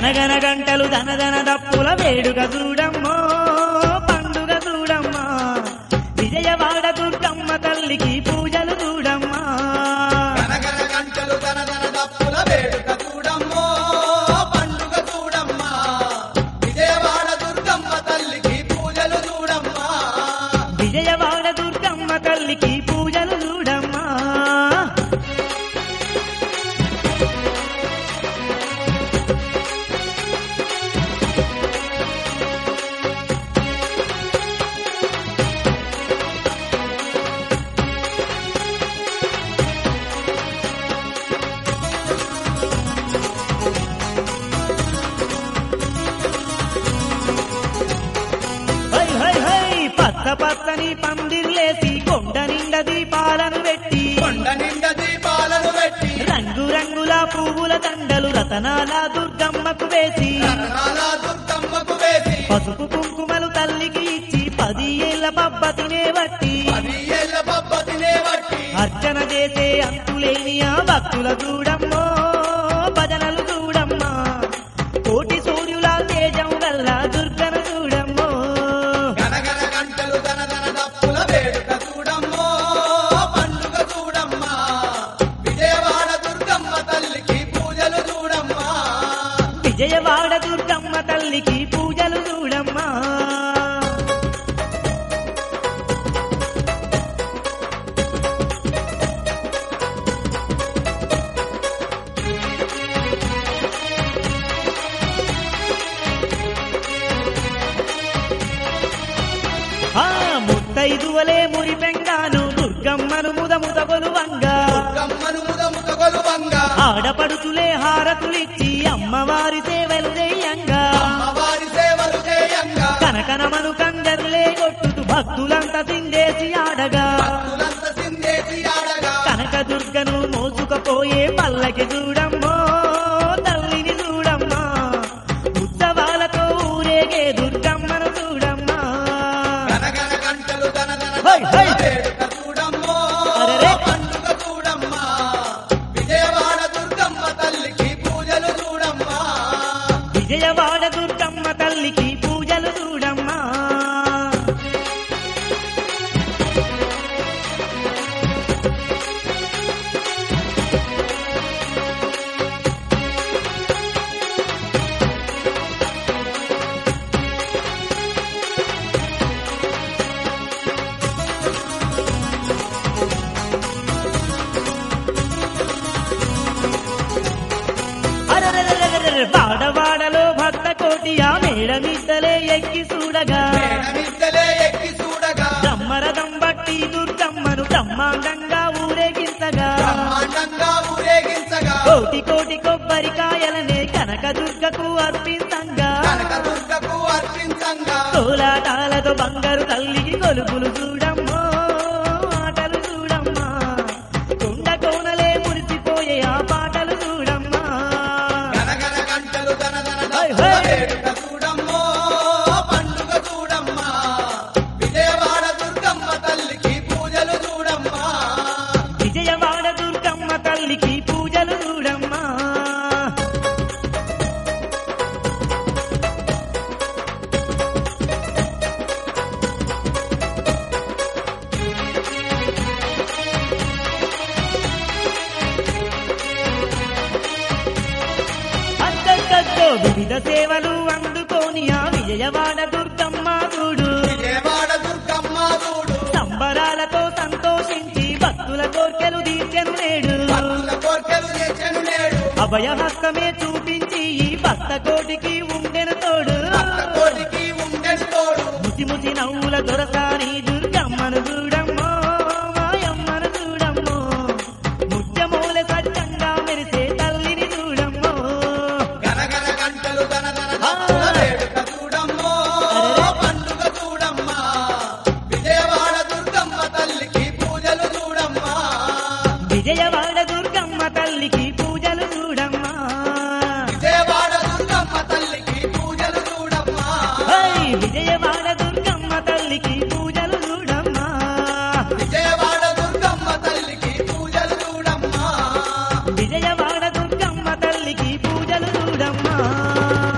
గనగన గంటలు ధనధన దప్పుల వేడుక చూడమ్మో పండుగ చూడమ్మా విజయవాడ దుర్గమ్మ తల్లికి పూజలు చూడమ్మా గనగన గంటలు గనగన దప్పుల వేడుక చూడమ్మో పండుగ చూడమ్మా విజయవాడ దుర్గమ్మ తల్లికి పూజలు చూడమ్మా విజయవాడ దుర్గమ్మ తల్లికి పూజలు చూడమ్మా హై హై హై పచ్చ పచ్చని పందిర్లేసి కొండ నిండా దీపాలను పెట్టి కొండ నిండా దీపాలను పెట్టి రంగు రంగుల పువ్వుల దండలు రతనాల దుర్గమ్మకు వేసి రతనాల దుర్గమ్మకు వేసి పసుపు కుంకుమలు తల్లికి ఇచ్చి పది ఏళ్ల పబ్బతినే బట్టి పది ఏళ్ళ పబ్బతినే బట్టి అర్చన చేసే అంతులేని ఆ భక్తుల చూడమ్మో భజనలు చూడమ్మా కోటి సూర్యుల తేజం గల్ల దుర్గను చూడమ్మో గనగన గంటలు గనగన దప్పుల వేడుక చూడమ్మో పండుగ చూడమ్మా విజయవాడ దుర్గమ్మ తల్లికి పూజలు చూడమ్మా విజయవాడ దుర్గమ్మ తల్లికి పూజలు చూడమ్మా ఆ ముత్తైదువలే మురిపెంగాను దుర్గమ్మను ముద ముదగొలువంగా దుర్గమ్మను ముద ముదగొలువంగా ఆడపడుచులే హారతులిచ్చి అమ్మవారి సేవలు చేయంగా అమ్మవారి సేవలు చేయంగా కనకనమను కంజర్లే కొట్టుతూ భక్తులంతా సిందేసి ఆడగా భక్తులంత సిందేసి ఆడగా కనక దుర్గను మోసుకపోయే పల్లకి చూడమ్మో తల్లిని చూడమ్మా ఉత్సవాలతో ఊరేగే దుర్గమ్మను చూడమ్మా గనగన గంటలు గనగన హై, హై. దప్పుల వేడుక చూడమ్మో అరెరే. పండుగ చూడమ్మా విజయవాడ దుర్గమ్మ తల్లికి పూజలు చూడమ్మా విజయవాడ దుర్గమ్మ తల్లికి పూజలు చూడమ్మా అరెరెరెరెరెరె, వాడవాడలో భక్త కోటి ఆ మేడమిద్దలే ఎక్కి చూడగా మేడమిద్దలే ఎక్కి చూడగా బ్రహ్మరథం బట్టి దుర్గమ్మను బ్రహ్మాండంగా ఊరేగించగా బ్రహ్మాండంగా ఊరేగించగా కోటి కోటి కొబ్బరికాయలనే కనక దుర్గకు అర్పించంగా కనక దుర్గకు అర్పించంగా కోలాటాలతో బంగారు తల్లికి కొలుపులు చూడమ్మో ఆటలు చూడమ్మా కొండ కోనలే మురిసిపోయే ఆ పాటలు చూడమ్మా గనగన గంటలు గనగన హై, దప్పుల హై. వేడుక చూడమ్మో పండుగ చూడమ్మా విజయవాడ దుర్గమ్మ తల్లికి పూజలు చూడమ్మా విజయవాడ దుర్గమ్మ తల్లికి పూజలు చూడమ్మా అద్దద్దద్దో వివిధ సేవలు అందుకోని ఆ విజయవాడ దుర్గమ్మ చూడు విజయవాడ దుర్గమ్మ చూడు సంబరాలతో సంతోషించి భక్తుల కోర్కెలు తీర్చెను నేడు భక్తుల కోర్కెలు చేచెను నేడు అభయహస్తమే చూపించి ఈ భక్త కోటికి ఉండెను తోడు భక్త కోటికి ఉండెను తోడు ముసి ముసి నవ్వుల దొరసాని దుర్గమ్మను చూడమ్మో మాయమ్మను చూడమ్మో ముత్యమూల సత్యంగా మెరిసే తల్లిని చూడమ్మో గనగన గంటలు గనగన దప్పుల వేడుక చూడమ్మో అరెరే. పండుగ చూడమ్మా విజయవాడ దుర్గమ్మ తల్లికి పూజలు చూడమ్మా విజయవాడ దుర్గమ్మ తల్లికి పూజలు చూడమ్మా విజయవాడ దుర్గమ్మ తల్లికి పూజలు చూడమ్మా హై విజయవాడ దుర్గమ్మ తల్లికి పూజలు చూడమ్మా చూడమ్మా